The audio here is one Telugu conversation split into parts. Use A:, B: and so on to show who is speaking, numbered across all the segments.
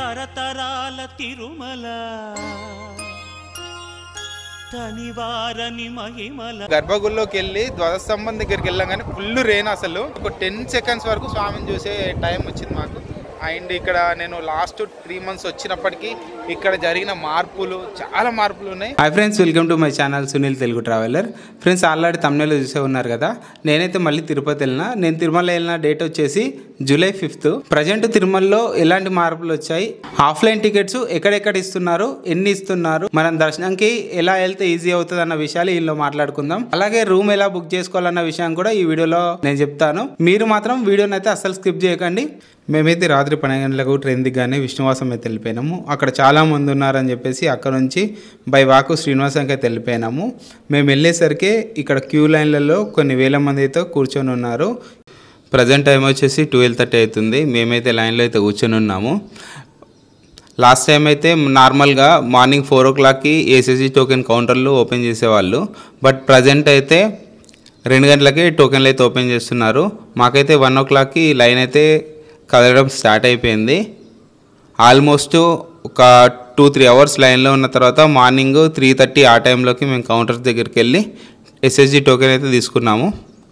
A: తరతరాల తిరుమల తనివారని మహిమల
B: గర్భగుడిలోకి వెళ్ళి ధ్వజస్తంభం దగ్గరికి వెళ్ళాం కానీ ఫుల్ రెయిన్ అసలు ఒక టెన్ సెకండ్స్ వరకు స్వామిని చూసే టైం వచ్చింది మాకు అండ్ ఇక్కడ నేను లాస్ట్ త్రీ మంత్స్ వచ్చినప్పటికీ ఇక్కడ జరిగిన మార్పులు చాలా మార్పులు ఉన్నాయి
C: hi friends welcome to my channel Sunil Telugu traveller friends already తమిళలో చూసే ఉన్నారు కదా నేనైతే మళ్ళీ తిరుపతి వెళ్ళిన నేను తిరుమల వెళ్ళిన డేట్ వచ్చేసి జూలై ఫిఫ్త్ ప్రజెంట్ తిరుమలలో ఎలాంటి మార్పులు వచ్చాయి ఆఫ్లైన్ టికెట్స్ ఎక్కడెక్కడ ఇస్తున్నారు ఎన్ని ఇస్తున్నారు మనం దర్శనంకి ఎలా వెళ్తే ఈజీ అవుతుంది అన్న విషయాలు వీళ్ళు మాట్లాడుకుందాం అలాగే రూమ్ ఎలా బుక్ చేసుకోవాలన్న విషయం కూడా ఈ వీడియోలో నేను చెప్తాను మీరు మాత్రం వీడియోని అయితే అస్సలు స్కిప్ చేయకండి మేమైతే రాత్రి పన్నెండు గంటలకు ట్రైన్ దిగ్గానే విష్ణువాసం అయితే వెళ్ళిపోయినాము అక్కడ చాలా మంది ఉన్నారని చెప్పేసి అక్కడ నుంచి బై వాకు శ్రీనివాసంకి అయితే వెళ్ళిపోయినాము మేము వెళ్ళేసరికి ఇక్కడ క్యూ లైన్లలో కొన్ని వేల మంది అయితే కూర్చొని ఉన్నారు ప్రజెంట్ టైం వచ్చేసి ట్వెల్వ్ థర్టీ అవుతుంది మేమైతే లైన్లో అయితే కూర్చొని ఉన్నాము లాస్ట్ టైం అయితే నార్మల్గా మార్నింగ్ ఫోర్ ఓ క్లాక్కి ఏసీసీ టోకెన్ కౌంటర్లు ఓపెన్ చేసేవాళ్ళు బట్ ప్రజెంట్ అయితే రెండు గంటలకి టోకెన్లు అయితే ఓపెన్ చేస్తున్నారు మాకైతే వన్ ఓ క్లాక్కి లైన్ అయితే కదలడం స్టార్ట్ అయిపోయింది ఆల్మోస్ట్ ఒక టూ త్రీ అవర్స్ లైన్లో ఉన్న తర్వాత మార్నింగ్ త్రీ థర్టీ ఆ టైంలోకి మేము కౌంటర్ దగ్గరికి వెళ్ళి ఎస్ఎస్జి టోకెన్ అయితే తీసుకున్నాము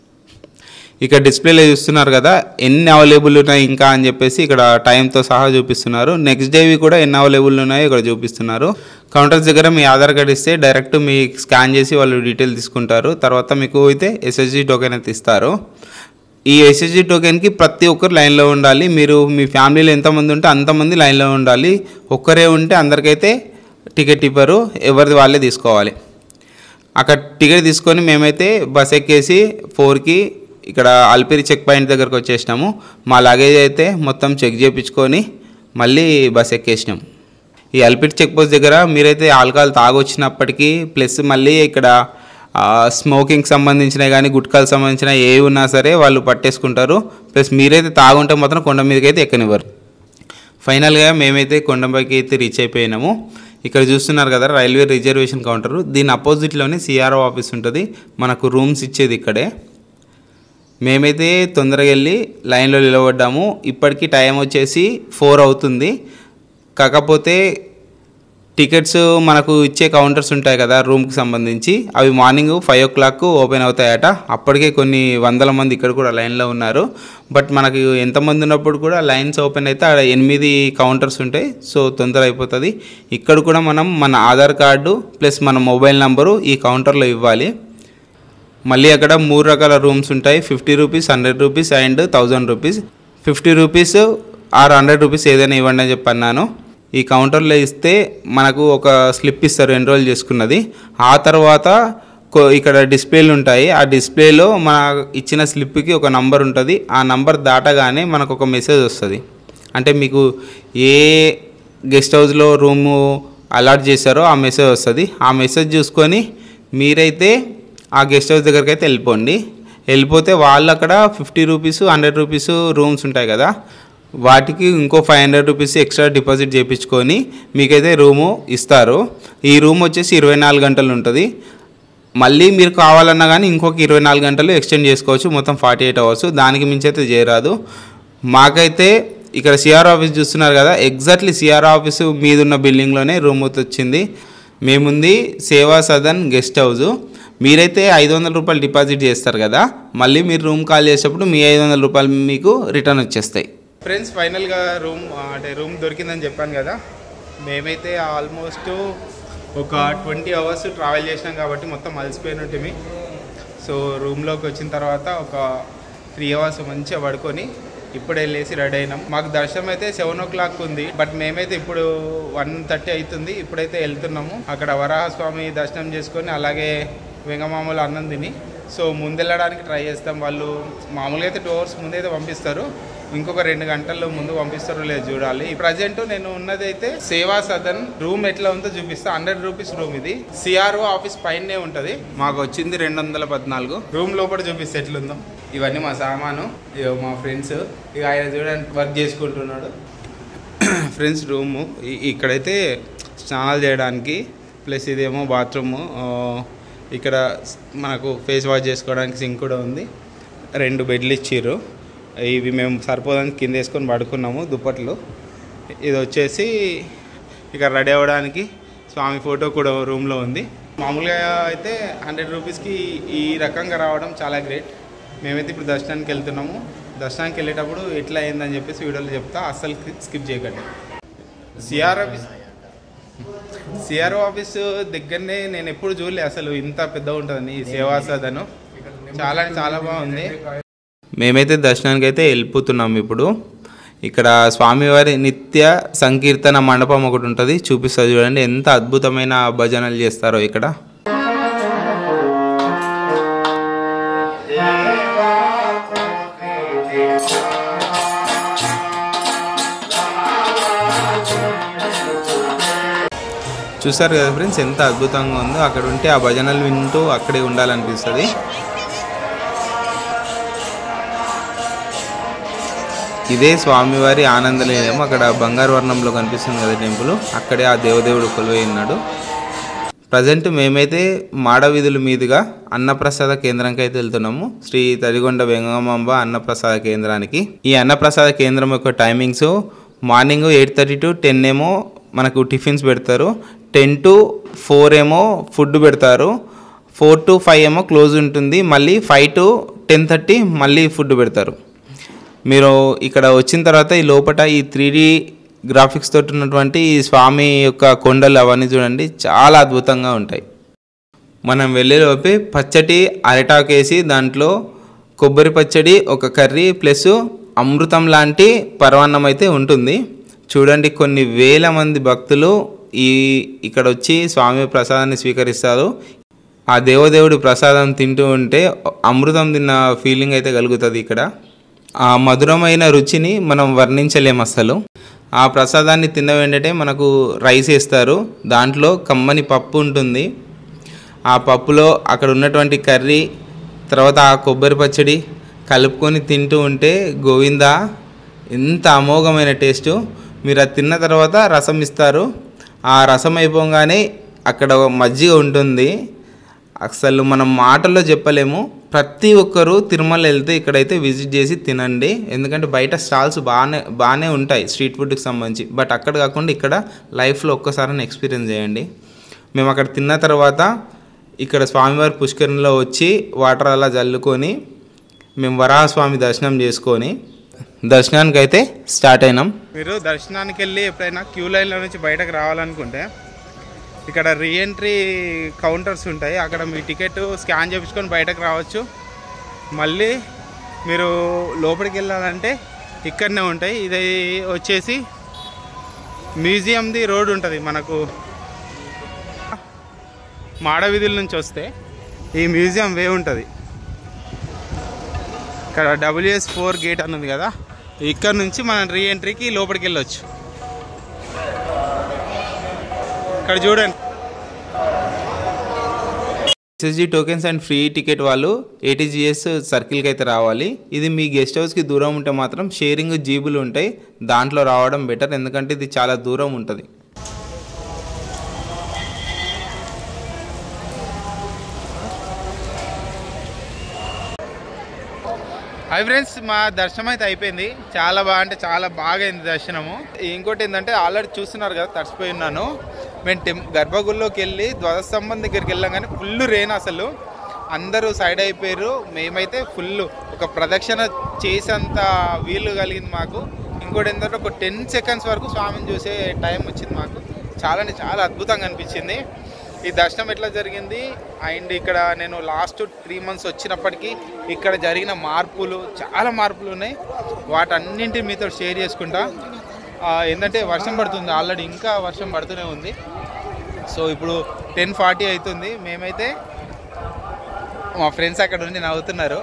C: ఇక్కడ డిస్ప్లేలో చూస్తున్నారు కదా ఎన్ని అవైలబుల్ ఉన్నాయి ఇంకా అని చెప్పేసి ఇక్కడ టైంతో సహా చూపిస్తున్నారు నెక్స్ట్ డేవి కూడా ఎన్ని అవైలబుల్ ఉన్నాయో ఇక్కడ చూపిస్తున్నారు కౌంటర్స్ దగ్గర మీ ఆధార్ కార్డ్ ఇస్తే డైరెక్ట్ మీ స్కాన్ చేసి వాళ్ళు డీటెయిల్ తీసుకుంటారు తర్వాత మీకు అయితే ఎస్ఎస్జి టోకెన్ అయితే ఇస్తారు ఈ ఎస్ఎస్జి టోకెన్కి ప్రతి ఒక్కరు లైన్లో ఉండాలి మీరు మీ ఫ్యామిలీలో ఎంతమంది ఉంటే అంతమంది లైన్లో ఉండాలి ఒక్కరే ఉంటే అందరికైతే టికెట్ ఇవ్వరు ఎవరిది వాళ్ళే తీసుకోవాలి అక్కడ టికెట్ తీసుకొని మేమైతే బస్ ఎక్కేసి ఫోర్కి ఇక్కడ అల్పిరి చెక్ పాయింట్ దగ్గరకు వచ్చేసినాము మా లగేజ్ అయితే మొత్తం చెక్ చేయించుకొని మళ్ళీ బస్ ఎక్కేసినాం ఈ అల్పిరి చెక్ పోస్ట్ దగ్గర మీరైతే ఆల్కహాల్ తాగొచ్చినప్పటికీ ప్లస్ మళ్ళీ ఇక్కడ స్మోకింగ్ సంబంధించినవి కానీ గుట్కాలకు సంబంధించిన ఏవి ఉన్నా సరే వాళ్ళు పట్టేసుకుంటారు ప్లస్ మీరైతే తాగుంటే మాత్రం కొండ మీదకి అయితే ఎక్కనివ్వరు ఫైనల్గా మేమైతే కొండపైకి అయితే రీచ్ అయిపోయినాము ఇక్కడ చూస్తున్నారు కదా రైల్వే రిజర్వేషన్ కౌంటర్ దీని అపోజిట్లోనే సిఆర్ఓ ఆఫీస్ ఉంటుంది మనకు రూమ్స్ ఇచ్చేది ఇక్కడే మేమైతే తొందరగా వెళ్ళి లైన్లో నిలబడ్డాము ఇప్పటికీ టైం వచ్చేసి ఫోర్ అవుతుంది కాకపోతే టికెట్స్ మనకు ఇచ్చే కౌంటర్స్ ఉంటాయి కదా రూమ్కి సంబంధించి అవి morning five o'clock open అవుతాయట అప్పటికే కొన్ని వందల మంది ఇక్కడ కూడా లైన్లో ఉన్నారు బట్ మనకి ఎంతమంది ఉన్నప్పుడు కూడా లైన్స్ ఓపెన్ అయితే ఆడ ఎనిమిది కౌంటర్స్ ఉంటాయి సో తొందర అయిపోతుంది ఇక్కడ కూడా మనం మన ఆధార్ కార్డు ప్లస్ మన మొబైల్ నంబరు ఈ కౌంటర్లో ఇవ్వాలి మళ్ళీ అక్కడ మూడు రకాల రూమ్స్ ఉంటాయి fifty rupees hundred rupees and thousand rupees fifty rupees or hundred rupees ఏదైనా ఇవ్వండి అని చెప్పన్నాను ఈ కౌంటర్లో ఇస్తే మనకు ఒక స్లిప్ ఇస్తారు ఎన్రోల్ చేసుకున్నది ఆ తర్వాత కొ- ఇక్కడ డిస్ప్లేలు ఉంటాయి ఆ డిస్ప్లేలో మన ఇచ్చిన స్లిప్కి ఒక నంబర్ ఉంటుంది ఆ నంబర్ దాటగానే మనకు ఒక మెసేజ్ వస్తుంది అంటే మీకు ఏ గెస్ట్ హౌస్లో రూము అలాట్ చేశారో ఆ మెసేజ్ వస్తుంది ఆ మెసేజ్ చూసుకొని మీరైతే ఆ గెస్ట్ హౌస్ దగ్గరికి అయితే వెళ్ళిపోండి వెళ్ళిపోతే వాళ్ళు అక్కడ fifty rupees hundred rupees rooms ఉంటాయి కదా వాటికి ఇంకో five hundred rupees extra deposit చేయించుకొని మీకైతే రూము ఇస్తారు ఈ రూమ్ వచ్చేసి ఇరవై నాలుగు గంటలు ఉంటుంది మళ్ళీ మీరు కావాలన్నా కానీ ఇంకొక ఇరవై నాలుగు గంటలు ఎక్స్టెండ్ చేసుకోవచ్చు మొత్తం ఫార్టీ ఎయిట్ అవర్స్ దానికి మించి అయితే చేయరాదు మాకైతే ఇక్కడ సిఆర్ ఆఫీస్ చూస్తున్నారు కదా ఎగ్జాక్ట్లీ సిఆర్ ఆఫీసు మీద ఉన్న బిల్డింగ్లోనే రూమ్ వచ్చింది మేముంది సేవా సదన్ గెస్ట్ హౌస్ మీరైతే ఐదు వందల రూపాయలు డిపాజిట్ చేస్తారు కదా మళ్ళీ మీరు రూమ్ కాల్ చేసేటప్పుడు మీ ఐదు వందల రూపాయలు మీకు రిటర్న్ వచ్చేస్తాయి
B: ఫ్రెండ్స్ ఫైనల్గా రూమ్ అంటే రూమ్ దొరికిందని చెప్పాను కదా మేమైతే ఆల్మోస్ట్ ఒక ట్వంటీ అవర్స్ ట్రావెల్ చేసినాం కాబట్టి మొత్తం అలసిపోయిన ఉంటుంది సో రూమ్లోకి వచ్చిన తర్వాత ఒక త్రీ అవర్స్ మంచిగా పడుకొని ఇప్పుడే వెళ్ళేసి రెడీ అయినాం మాకు దర్శనం అయితే సెవెన్ ఓ క్లాక్ ఉంది బట్ మేమైతే ఇప్పుడు వన్ థర్టీ అవుతుంది ఇప్పుడైతే వెళ్తున్నాము అక్కడ వరాహస్వామి దర్శనం చేసుకొని అలాగే వెంగమామూలు అన్నం తిని సో ముందెళ్ళడానికి ట్రై చేస్తాం వాళ్ళు మామూలుగా అయితే టూ అవర్స్ ముందైతే పంపిస్తారు ఇంకొక రెండు గంటల్లో ముందు పంపిస్తారో లేదు చూడాలి ప్రజెంట్ నేను ఉన్నది అయితే సేవా సదన్ రూమ్ ఎట్లా ఉందో చూపిస్తా హండ్రెడ్ రూపీస్ రూమ్ ఇది సిఆర్ఓ ఆఫీస్ పైనే ఉంటది మాకు వచ్చింది రెండు వందల పద్నాలుగు రూమ్ లోపల చూపిస్తే ఎట్లుందో ఇవన్నీ మా సామాను ఇగో మా ఫ్రెండ్స్ ఇక ఆయన చూడండి వర్క్ చేసుకుంటున్నాడు ఫ్రెండ్స్ రూము ఇ- ఇక్కడైతే స్నానాలు చేయడానికి ప్లస్ ఇదేమో బాత్రూము ఆ, ఇక్కడ స్- మనకు ఫేస్ వాష్ చేసుకోవడానికి సింక్ కూడా ఉంది రెండు బెడ్లు ఇచ్చిర్రు ఇవి మేము సరిపోదానికి కింద వేసుకొని పడుకున్నాము దుప్పట్లు ఇది వచ్చేసి ఇక రెడీ అవ్వడానికి స్వామి ఫోటో కూడా రూమ్లో ఉంది మామూలుగా అయితే హండ్రెడ్ రూపీస్కి ఈ రకంగా రావడం చాలా గ్రేట్ మేమైతే ఇప్పుడు దర్శనానికి వెళ్తున్నాము దర్శనానికి వెళ్ళేటప్పుడు ఎట్లా అయిందని చెప్పేసి వీడియోలో చెప్తా అస్సలు స్కిప్ చేయకండి సిఆర్ ఆఫీస్ సిఆర్ఓ ఆఫీస్ దగ్గరనే నేను ఎప్పుడు చూడలే అసలు ఇంత పెద్దగా ఉంటుందని ఈ సేవా సదను చాలా అంటే చాలా బాగుంది
C: మేమైతే దర్శనానికి అయితే వెళ్ళిపోతున్నాం ఇప్పుడు ఇక్కడ స్వామివారి నిత్య సంకీర్తన మండపం ఒకటి ఉంటుంది చూపిస్తుంది చూడండి ఎంత అద్భుతమైన భజనలు చేస్తారో ఇక్కడ చూసారు కదా ఫ్రెండ్స్ ఎంత అద్భుతంగా ఉందో అక్కడ ఉంటే ఆ భజనలు వింటూ అక్కడే ఉండాలనిపిస్తుంది ఇదే స్వామివారి ఆనంద నిలయం అక్కడ బంగారు వర్ణంలో కనిపిస్తుంది కదా టెంపుల్ అక్కడే ఆ దేవదేవుడు కొలువై ఉన్నాడు ప్రజెంట్ మేమైతే మాడ వీధుల మీదుగా అన్నప్రసాద కేంద్రంకి అయితే వెళ్తున్నాము శ్రీ తడిగొండ వెంగమాంబ అన్నప్రసాద కేంద్రానికి ఈ అన్నప్రసాద కేంద్రం యొక్క timings morning eight thirty to ten ఏమో మనకు టిఫిన్స్ పెడతారు టెన్ టు ఫోర్ ఏమో ఫుడ్ పెడతారు ఫోర్ టు ఫైవ్ ఏమో క్లోజ్ ఉంటుంది మళ్ళీ ఫైవ్ టు టెన్ థర్టీ మళ్ళీ ఫుడ్ పెడతారు మీరు ఇక్కడ వచ్చిన తర్వాత ఈ లోపల ఈ త్రీ గ్రాఫిక్స్ తోటి ఉన్నటువంటి ఈ స్వామి యొక్క కొండలు అవన్నీ చూడండి చాలా అద్భుతంగా ఉంటాయి మనం వెళ్ళేలోపే పచ్చటి అరిటాకు వేసి దాంట్లో కొబ్బరి పచ్చడి ఒక కర్రీ ప్లస్ అమృతం లాంటి పరవాన్నం అయితే ఉంటుంది చూడండి కొన్ని వేల మంది భక్తులు ఈ ఇక్కడ వచ్చి స్వామి ప్రసాదాన్ని స్వీకరిస్తారు ఆ దేవదేవుడి ప్రసాదం తింటూ ఉంటే అమృతం తిన్న ఫీలింగ్ అయితే కలుగుతుంది ఇక్కడ ఆ మధురమైన రుచిని మనం వర్ణించలేం అసలు ఆ ప్రసాదాన్ని తిన్న వెంటనే మనకు రైస్ వేస్తారు దాంట్లో కమ్మని పప్పు ఉంటుంది ఆ పప్పులో అక్కడ ఉన్నటువంటి కర్రీ తర్వాత ఆ కొబ్బరి పచ్చడి కలుపుకొని తింటూ ఉంటే గోవిందా ఎంత అమోఘమైన టేస్టు మీరు అది తిన్న తర్వాత రసం ఇస్తారు ఆ రసం అయిపోగానే అక్కడ ఒక మజ్జిగ ఉంటుంది అసలు మనం మాటల్లో చెప్పలేము ప్రతి ఒక్కరూ తిరుమల వెళ్తే ఇక్కడైతే విజిట్ చేసి తినండి ఎందుకంటే బయట స్టాల్స్ బాగానే బాగానే ఉంటాయి స్ట్రీట్ ఫుడ్కి సంబంధించి బట్ అక్కడ కాకుండా ఇక్కడ లైఫ్లో ఒక్కసారి ఎక్స్పీరియన్స్ చేయండి మేము అక్కడ తిన్న తర్వాత ఇక్కడ స్వామివారి పుష్కరంలో వచ్చి వాటర్ అలా జల్లుకొని మేము వరాహస్వామి దర్శనం చేసుకొని దర్శనానికి అయితే స్టార్ట్ అయినాం
B: మీరు దర్శనానికి వెళ్ళి ఎప్పుడైనా క్యూ లైన్లో నుంచి బయటకు రావాలనుకుంటే ఇక్కడ రీఎంట్రీ కౌంటర్స్ ఉంటాయి అక్కడ మీ టికెట్ స్కాన్ చేయించుకొని బయటకు రావచ్చు మళ్ళీ మీరు లోపలికి వెళ్ళాలంటే ఇక్కడనే ఉంటాయి ఇది వచ్చేసి మ్యూజియంది రోడ్ ఉంటుంది మనకు మాడవీధుల నుంచి వస్తే ఈ మ్యూజియం వే ఉంటుంది ఇక్కడ డబ్ల్యూఎస్ ఫోర్ గేట్ అని ఉంది కదా ఇక్కడ నుంచి మనం రీఎంట్రీకి లోపలికి వెళ్ళొచ్చు ఇక్కడ చూడండి
C: SSG tokens and free ticket వాళ్ళు ఏటీజీఎస్ సర్కిల్కి అయితే రావాలి ఇది మీ గెస్ట్ హౌస్కి దూరం ఉంటే మాత్రం షేరింగ్ జీబులు ఉంటాయి దాంట్లో రావడం బెటర్ ఎందుకంటే ఇది చాలా దూరం ఉంటుంది
B: హాయ్ ఫ్రెండ్స్ మా దర్శనం అయితే అయిపోయింది చాలా బాగా అంటే చాలా బాగా అయింది దర్శనము ఇంకోటి ఏంటంటే ఆల్రెడీ చూస్తున్నారు కదా తడిసిపోయి ఉన్నాను మేము టెం గర్భగుడిలోకి వెళ్ళి ధ్వజస్తంభం దగ్గరికి వెళ్ళాం కానీ ఫుల్ రెయిన్ అసలు అందరూ సైడ్ అయిపోయారు మేమైతే ఫుల్ ఒక ప్రదక్షిణ చేసేంత వీలు కలిగింది మాకు ఇంకోటి ఏంటంటే ఒక టెన్ సెకండ్స్ వరకు స్వామిని చూసే టైం వచ్చింది మాకు చాలా అంటే చాలా అద్భుతంగా అనిపించింది ఈ దర్శనం ఎట్లా జరిగింది అండ్ ఇక్కడ నేను లాస్ట్ త్రీ మంత్స్ వచ్చినప్పటికీ ఇక్కడ జరిగిన మార్పులు చాలా మార్పులు ఉన్నాయి వాటన్నింటిని మీతో షేర్ చేసుకుంటా ఆ, ఏంటంటే వర్షం పడుతుంది ఆల్రెడీ ఇంకా వర్షం పడుతూనే ఉంది సో ఇప్పుడు టెన్ ఫార్టీ అవుతుంది మేమైతే మా ఫ్రెండ్స్ అక్కడ ఉండి నవ్వుతున్నారు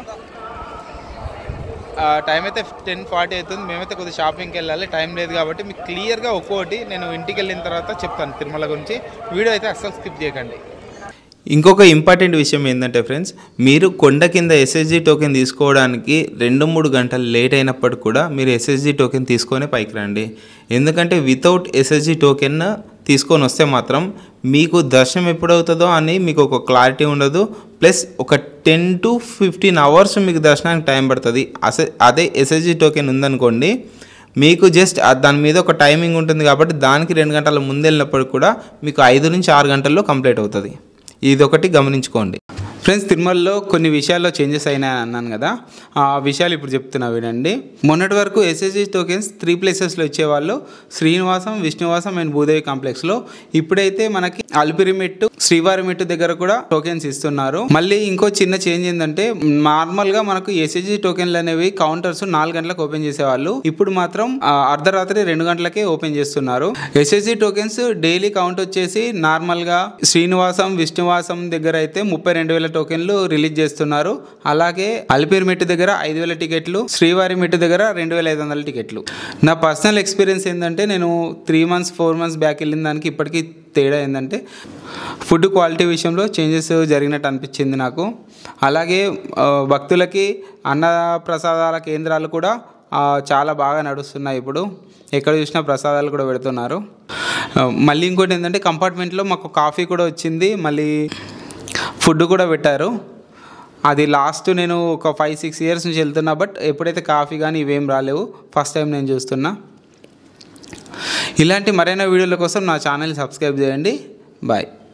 B: టైం అయితే టెన్ ఫార్టీ అవుతుంది మేమైతే కొద్దిగా షాపింగ్కి వెళ్ళాలి టైం లేదు కాబట్టి మీకు క్లియర్గా ఒక్కోటి నేను ఇంటికి వెళ్ళిన తర్వాత చెప్తాను తిరుమల గురించి వీడియో అయితే అస్సలు స్కిప్ చేయకండి
C: ఇంకొక ఇంపార్టెంట్ విషయం ఏంటంటే ఫ్రెండ్స్ మీరు కొండ కింద ఎస్ఎస్జి టోకెన్ తీసుకోవడానికి రెండు మూడు గంటలు లేట్ అయినప్పటికి కూడా మీరు ఎస్ఎస్జి టోకెన్ తీసుకొని పైకి రండి ఎందుకంటే వితౌట్ ఎస్ఎస్జి టోకెన్ తీసుకొని వస్తే మాత్రం మీకు దర్శనం ఎప్పుడవుతుందో అని మీకు ఒక క్లారిటీ ఉండదు ప్లస్ ఒక టెన్ టు ఫిఫ్టీన్ అవర్స్ మీకు దర్శనానికి టైం పడుతుంది అసే అదే ఎస్ఎస్జి టోకెన్ ఉందనుకోండి మీకు జస్ట్ ఆ దాని మీద ఒక టైమింగ్ ఉంటుంది కాబట్టి దానికి రెండు గంటల ముందు వెళ్ళినప్పుడు కూడా మీకు ఐదు నుంచి ఆరు గంటల్లో కంప్లీట్ అవుతుంది ఇది ఒకటి గమనించుకోండి ఫ్రెండ్స్ తిరుమలలో కొన్ని విషయాల్లో చేంజెస్ అయినాయని అన్నాను కదా ఆ విషయాలు ఇప్పుడు చెప్తున్నా వినండి మొన్నటి వరకు ఎస్ఎస్జి టోకెన్స్ త్రీ ప్లేసెస్లో ఇచ్చేవాళ్ళు శ్రీనివాసం విష్ణువాసం అండ్ భూదేవి కాంప్లెక్స్లో ఇప్పుడైతే మనకి అల్పిరిమెట్టు శ్రీవారిమెట్టు దగ్గర కూడా టోకెన్స్ ఇస్తున్నారు మళ్ళీ ఇంకో చిన్న చేంజ్ ఏంటంటే నార్మల్గా మనకు ఎస్ఎస్జి టోకెన్లు అనేవి కౌంటర్స్ నాలుగు గంటలకు ఓపెన్ చేసేవాళ్ళు ఇప్పుడు మాత్రం ఆ, అర్ధరాత్రి రెండు గంటలకే ఓపెన్ చేస్తున్నారు ఎస్ఎస్జి టోకెన్స్ డైలీ కౌంట్ వచ్చేసి నార్మల్గా శ్రీనివాసం విష్ణువాసం దగ్గర అయితే ముప్పై రెండు వేల టోకెన్లు రిలీజ్ చేస్తున్నారు అలాగే అలిపిరి మెట్టు దగ్గర ఐదు వేల టికెట్లు శ్రీవారి మెట్టు దగ్గర రెండు వేల ఐదు వందల టికెట్లు నా పర్సనల్ ఎక్స్పీరియన్స్ ఏంటంటే నేను three months four months back వెళ్ళిన దానికి ఇప్పటికీ తేడా ఏంటంటే ఫుడ్ క్వాలిటీ విషయంలో చేంజెస్ జరిగినట్టు అనిపించింది నాకు అలాగే ఆ, భక్తులకి అన్న ప్రసాదాల కేంద్రాలు కూడా ఆ, చాలా బాగా నడుస్తున్నాయి ఇప్పుడు ఎక్కడ చూసినా ప్రసాదాలు కూడా పెడుతున్నారు ఆ, మళ్ళీ ఇంకోటి ఏంటంటే కంపార్ట్మెంట్లో మాకు కాఫీ కూడా వచ్చింది మళ్ళీ ఫుడ్ కూడా పెట్టారు అది లాస్ట్ నేను ఒక ఫైవ్ సిక్స్ ఇయర్స్ నుంచి వెళ్తున్నా బట్ ఎప్పుడైతే కాఫీ కానీ ఇవేం రాలేవు ఫస్ట్ టైం నేను చూస్తున్నా ఇలాంటి మరైన వీడియోల కోసం నా ఛానల్ సబ్స్క్రైబ్ చేయండి బాయ్